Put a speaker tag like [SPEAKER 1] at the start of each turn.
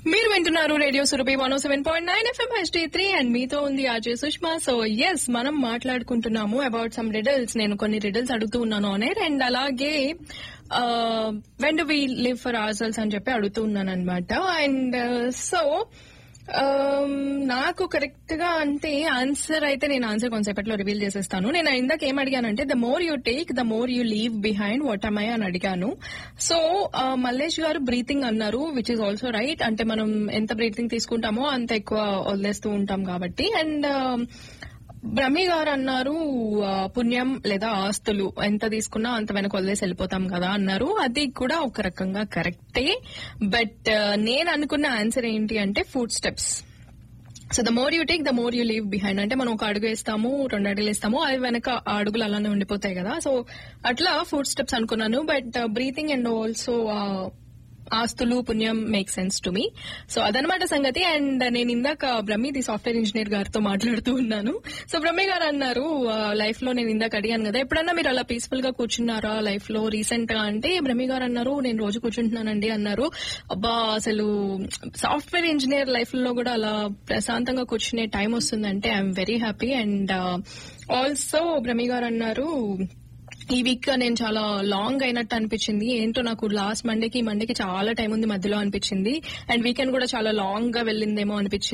[SPEAKER 1] మీరు వింటున్నారు radio Surabhi one seven point nine FM HD three and మీతో ఉంది ఆర్జే సుష్మా సో ఎస్ మనం మాట్లాడుకుంటున్నాము అబౌట్ సమ్ రిడల్స్ నేను కొన్ని రిడల్స్ అడుగుతూ ఉన్నాను అనేర్ అండ్ అలాగే when do we live for ourselves అని చెప్పి అడుగుతూ ఉన్నాను అనమాట అండ్ సో నాకు కరెక్ట్ గా అంటే ఆన్సర్ అయితే నేను ఆన్సర్ కొంతసేపట్లో రివీల్ చేసేస్తాను నేను ఇందాక ఏం అడిగానంటే the more you take the more you leave behind what am I అని అడిగాను సో మల్లేష్ గారు బ్రీతింగ్ అన్నారు విచ్ ఇస్ ఆల్సో రైట్ అంటే మనం ఎంత బ్రీతింగ్ తీసుకుంటామో అంత ఎక్కువ వదిలేస్తూ ఉంటాం కాబట్టి అండ్ బ్రహ్మి గారు అన్నారు ఆ, పుణ్యం లేదా ఆస్తులు ఎంత తీసుకున్నా అంత వెనక వదిలేసి వెళ్ళిపోతాం కదా అన్నారు అది కూడా ఒక రకంగా కరెక్టే బట్ నేను అనుకున్న ఆన్సర్ ఏంటి అంటే footsteps so the more you take the more you leave behind అంటే మనం ఒక అడుగు వేస్తాము రెండు అడుగులు వేస్తాము అవి వెనక ఆ అడుగులు అలానే ఉండిపోతాయి కదా సో అట్లా ఫుడ్ స్టెప్స్ అనుకున్నాను బట్ బ్రీతింగ్ అండ్ ఆల్సో ఆస్తులు పుణ్యం మేక్ సెన్స్ టు మీ సో అదనమాట సంగతి అండ్ నేను ఇందాక బ్రహ్మి ది సాఫ్ట్వేర్ ఇంజనీర్ గారితో మాట్లాడుతూ ఉన్నాను సో బ్రహ్మి గారు అన్నారు లైఫ్ లో నేను ఇందాక అడిగాను కదా ఎప్పుడన్నా మీరు అలా పీస్ఫుల్ గా కూర్చున్నారా లైఫ్ లో రీసెంట్ గా అంటే బ్రహ్మి గారు అన్నారు నేను రోజు కూర్చుంటున్నానండి అన్నారు అబ్బా అసలు సాఫ్ట్వేర్ ఇంజనీర్ లైఫ్ లో కూడా అలా ప్రశాంతంగా కూర్చునే టైం వస్తుందంటే I'm very happy and also Brahmi గారు అన్నారు ఈ వీక్ నేను చాలా లాంగ్ అయినట్టు అనిపించింది ఏంటో నాకు లాస్ట్ మండేకి ఈ మండేకి చాలా టైం ఉంది మధ్యలో అనిపించింది అండ్ వీకెండ్ కూడా చాలా లాంగ్ గా వెళ్ళిందేమో అనిపించింది